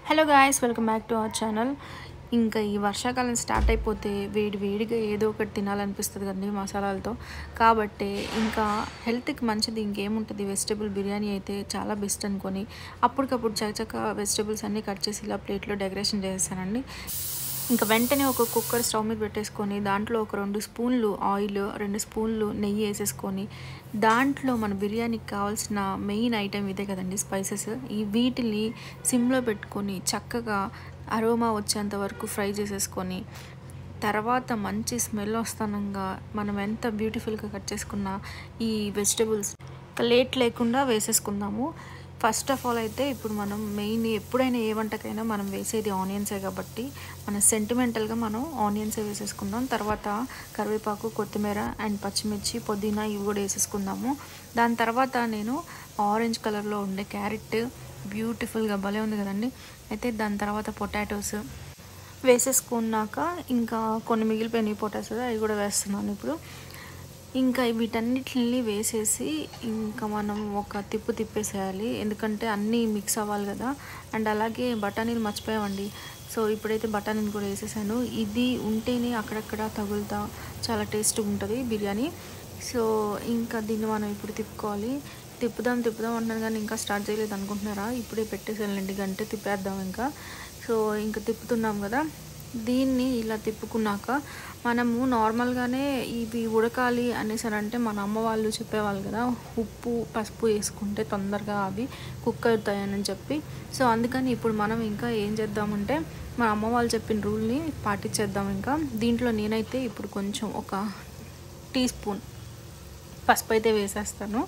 hello guys welcome back to our channel ఇంకా ఈ వర్షాకాలం స్టార్ట్ అయిపోతే వేడి వేడిగా ఏదో ఒకటి తినాలనిపిస్తుంది కదండి మసాలాలతో కాబట్టి ఇంకా హెల్త్కి మంచిది ఇంకేముంటుంది వెజిటేబుల్ బిర్యానీ అయితే చాలా బెస్ట్ అనుకొని అప్పటికప్పుడు చకచక వెజిటేబుల్స్ అన్నీ కట్ చేసి ఇలా ప్లేట్లో డెకరేషన్ చేసేసానండి ఇంకా వెంటనే ఒక కుక్కర్ స్టవ్ మీద పెట్టేసుకొని దాంట్లో ఒక రెండు స్పూన్లు ఆయిల్ రెండు స్పూన్లు నెయ్యి వేసేసుకొని దాంట్లో మన బిర్యానీకి కావాల్సిన మెయిన్ ఐటెం ఇదే కదండి స్పైసెస్ ఈ వీటిని సిమ్లో పెట్టుకొని చక్కగా అరోమా వచ్చేంత వరకు ఫ్రై చేసేసుకొని తర్వాత మంచి స్మెల్ వస్తానంగా మనం ఎంత బ్యూటిఫుల్గా కట్ చేసుకున్న ఈ వెజిటబుల్స్ లేట్ లేకుండా వేసేసుకుందాము ఫస్ట్ ఆఫ్ ఆల్ అయితే ఇప్పుడు మనం మెయిన్ ఎప్పుడైనా ఏ వంటకైనా మనం వేసేది ఆనియన్సే కాబట్టి మన సెంటిమెంటల్గా మనం ఆనియన్సే వేసేసుకుందాం తర్వాత కరివేపాకు కొత్తిమీర అండ్ పచ్చిమిర్చి పుదీనా ఇవి కూడా వేసేసుకుందాము దాని తర్వాత నేను ఆరెంజ్ కలర్లో ఉండే క్యారెట్ బ్యూటిఫుల్గా భలే ఉంది కదండి అయితే దాని తర్వాత పొటాటోస్ వేసేసుకున్నాక ఇంకా కొన్ని మిగిలిపోయినాయి పొటాటోస్ అవి కూడా వేస్తున్నాను ఇప్పుడు ఇంకా వీటన్నిటిని వేసేసి ఇంకా మనం ఒక తిప్పు తిప్పేసేయాలి ఎందుకంటే అన్నీ మిక్స్ అవ్వాలి కదా అండ్ అలాగే బఠానీలు మర్చిపోయామండి సో ఇప్పుడైతే బఠానీలు కూడా వేసేసాను ఇది ఉంటేనే అక్కడక్కడ తగులుతా చాలా టేస్ట్గా ఉంటుంది బిర్యానీ సో ఇంకా దీన్ని మనం ఇప్పుడు తిప్పుకోవాలి తిప్పుదాం తిప్పుదాం అంటున్నాను కానీ ఇంకా స్టార్ట్ చేయలేదు అనుకుంటున్నారా ఇప్పుడే పెట్టేసానండి గంట తిప్పేద్దాం ఇంకా సో ఇంకా తిప్పుతున్నాం కదా దీన్ని ఇలా తిప్పుకున్నాక మనము నార్మల్గానే ఇవి ఉడకాలి అనేసి అంటే మన అమ్మ వాళ్ళు చెప్పేవాళ్ళు కదా ఉప్పు పసుపు వేసుకుంటే తొందరగా అవి కుక్ అవుతాయని చెప్పి సో అందుకని ఇప్పుడు మనం ఇంకా ఏం చేద్దామంటే మా అమ్మ వాళ్ళు చెప్పిన రూల్ని పాటించేద్దాం ఇంకా దీంట్లో నేనైతే ఇప్పుడు కొంచెం ఒక టీ స్పూన్ పసుపు అయితే వేసేస్తాను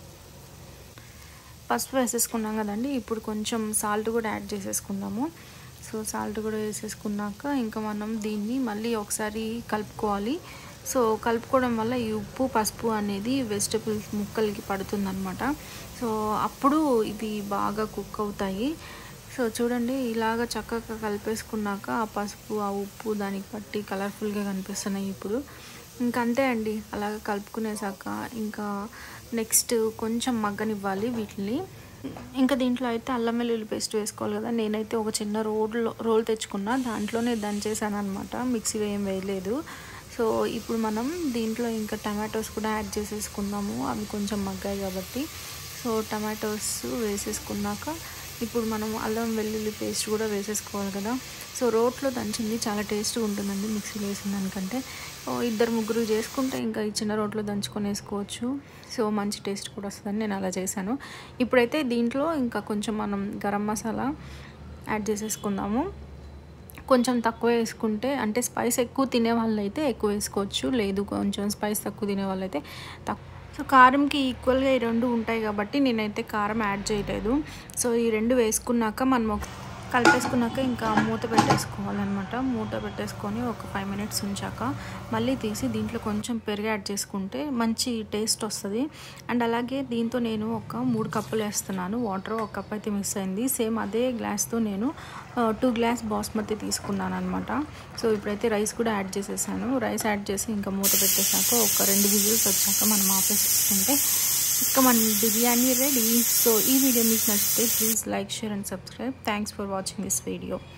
పసుపు వేసేసుకున్నాం కదండి ఇప్పుడు కొంచెం సాల్ట్ కూడా యాడ్ చేసేసుకుందాము సో సాల్ట్ కూడా వేసేసుకున్నాక ఇంకా మనం దీన్ని మళ్ళీ ఒకసారి కలుపుకోవాలి సో కలుపుకోవడం వల్ల ఈ ఉప్పు పసుపు అనేది వెజిటబుల్స్ ముక్కలకి పడుతుందన్నమాట సో అప్పుడు ఇవి బాగా కుక్ అవుతాయి సో చూడండి ఇలాగ చక్కగా కలిపేసుకున్నాక ఆ పసుపు ఆ ఉప్పు దానికి పట్టి కలర్ఫుల్గా కనిపిస్తున్నాయి ఇప్పుడు ఇంకా అంతే అండి అలాగ కలుపుకునేసాక ఇంకా నెక్స్ట్ కొంచెం మగ్గనివ్వాలి వీటిని ఇంకా దీంట్లో అయితే అల్లం వెల్లుల్లి పేస్ట్ వేసుకోవాలి కదా నేనైతే ఒక చిన్న రోడ్లో రోల్ తెచ్చుకున్నా దాంట్లోనే దంచేసాను అనమాట మిక్సీలో ఏం వేయలేదు సో ఇప్పుడు మనం దీంట్లో ఇంకా టమాటోస్ కూడా యాడ్ చేసేసుకుందాము అవి కొంచెం మగ్గాయి కాబట్టి సో టమాటోస్ వేసేసుకున్నాక ఇప్పుడు మనం అల్లం వెల్లుల్లి పేస్ట్ కూడా వేసేసుకోవాలి కదా సో రోట్లో దంచింది చాలా టేస్ట్గా ఉంటుందండి మిక్సీలో వేసిన దానికంటే ఇద్దరు ముగ్గురు చేసుకుంటే ఇంకా ఈ చిన్న రోట్లో దంచుకొని వేసుకోవచ్చు సో మంచి టేస్ట్ కూడా వస్తుందని నేను అలా చేశాను ఇప్పుడైతే దీంట్లో ఇంకా కొంచెం మనం గరం మసాలా యాడ్ చేసేసుకుందాము కొంచెం తక్కువ వేసుకుంటే అంటే స్పైస్ ఎక్కువ తినే వాళ్ళైతే ఎక్కువ వేసుకోవచ్చు లేదు కొంచెం స్పైస్ తక్కువ తినే వాళ్ళైతే తక్కువ సో కారంకి ఈక్వల్గా ఈ రెండు ఉంటాయి కాబట్టి నేనైతే కారం యాడ్ చేయలేదు సో ఈ రెండు వేసుకున్నాక మనం ఒక కలిపేసుకున్నాక ఇంకా మూత పెట్టేసుకోవాలన్నమాట మూత పెట్టేసుకొని ఒక ఫైవ్ మినిట్స్ ఉంచాక మళ్ళీ తీసి దీంట్లో కొంచెం పెరుగు యాడ్ చేసుకుంటే మంచి టేస్ట్ వస్తుంది అండ్ అలాగే దీంతో నేను ఒక మూడు కప్పులు వేస్తున్నాను వాటర్ ఒక కప్ అయితే మిస్ అయింది సేమ్ అదే గ్లాస్తో నేను టూ గ్లాస్ బాస్మతి తీసుకున్నాను అనమాట సో ఇప్పుడైతే రైస్ కూడా యాడ్ చేసేసాను రైస్ యాడ్ చేసి ఇంకా మూత పెట్టేసాక ఒక రెండు విజిల్స్ వచ్చాక మనం ఆపేసుకుంటే ఇంకా మన బిర్యానీ రెడీ సో ఈ వీడియో మీకు నచ్చితే please like share and subscribe thanks for watching this video